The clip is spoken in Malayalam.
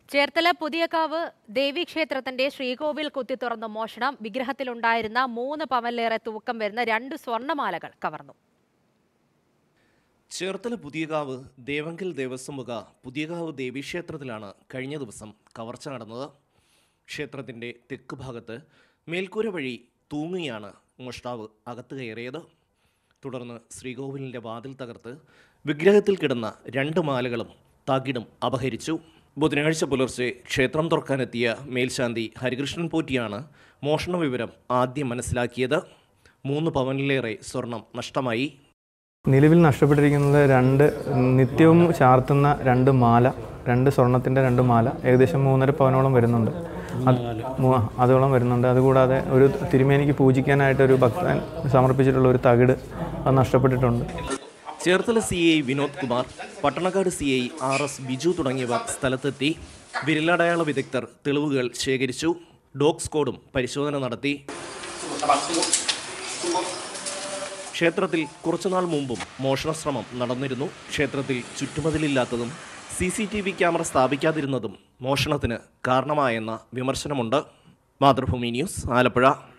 ചേർത്തല പുതിയകാവ് ദേവീക്ഷേത്രത്തിന്റെ ശ്രീകോവിൽ കുത്തിത്തുറന്ന് മോഷണം വിഗ്രഹത്തിലുണ്ടായിരുന്ന മൂന്ന് പവനിലേറെ തൂക്കം വരുന്ന രണ്ട് സ്വർണ്ണമാലകൾ കവർന്നു ചേർത്തല പുതിയകാവ് ദേവങ്കൽ ദേവസ്വം വക പുതിയകാവ് ദേവീക്ഷേത്രത്തിലാണ് കഴിഞ്ഞ ദിവസം കവർച്ച നടന്നത് ക്ഷേത്രത്തിൻ്റെ തെക്ക് ഭാഗത്ത് മേൽക്കൂര വഴി തൂങ്ങിയാണ് മോഷ്ടാവ് അകത്ത് കയറിയത് തുടർന്ന് ശ്രീകോവിലിൻ്റെ വാതിൽ തകർത്ത് വിഗ്രഹത്തിൽ കിടന്ന രണ്ട് മാലകളും തകിടും അപഹരിച്ചു ബുധനാഴ്ച പുലർച്ചെ ക്ഷേത്രം തുറക്കാനെത്തിയ മേൽശാന്തി ഹരികൃഷ്ണൻ പോറ്റിയാണ് മോഷണ വിവരം ആദ്യം മനസ്സിലാക്കിയത് മൂന്ന് പവനിലേറെ സ്വർണം നഷ്ടമായി നിലവിൽ നഷ്ടപ്പെട്ടിരിക്കുന്നത് രണ്ട് നിത്യവും ചാർത്തുന്ന രണ്ട് മാല രണ്ട് സ്വർണത്തിൻ്റെ രണ്ട് മാല ഏകദേശം മൂന്നര പവനോളം വരുന്നുണ്ട് അത് മൂ- അതോളം വരുന്നുണ്ട് അതുകൂടാതെ ഒരു തിരുമേനിക്ക് പൂജിക്കാനായിട്ട് ഒരു ഭക്തൻ സമർപ്പിച്ചിട്ടുള്ള ഒരു തകിട് അത് നഷ്ടപ്പെട്ടിട്ടുണ്ട് Cherthala C I Vinod Kumar Pattanakkad C I R S Biju തുടങ്ങിയവർ സ്ഥലത്തെത്തി വിരലടയാള വിദഗ്ധർ തെളിവുകൾ ശേഖരിച്ചു ഡോഗ് സ്ക്വാഡും പരിശോധന നടത്തി ക്ഷേത്രത്തിൽ കുറച്ചുനാൾ മുമ്പും മോഷണശ്രമം നടന്നിരുന്നു ക്ഷേത്രത്തിൽ ചുറ്റുമതിലില്ലാത്തതും C C T V camera സ്ഥാപിക്കാതിരുന്നതും മോഷണത്തിന് കാരണമായെന്ന വിമർശനമുണ്ട് മാതൃഭൂമി ന്യൂസ് ആലപ്പുഴ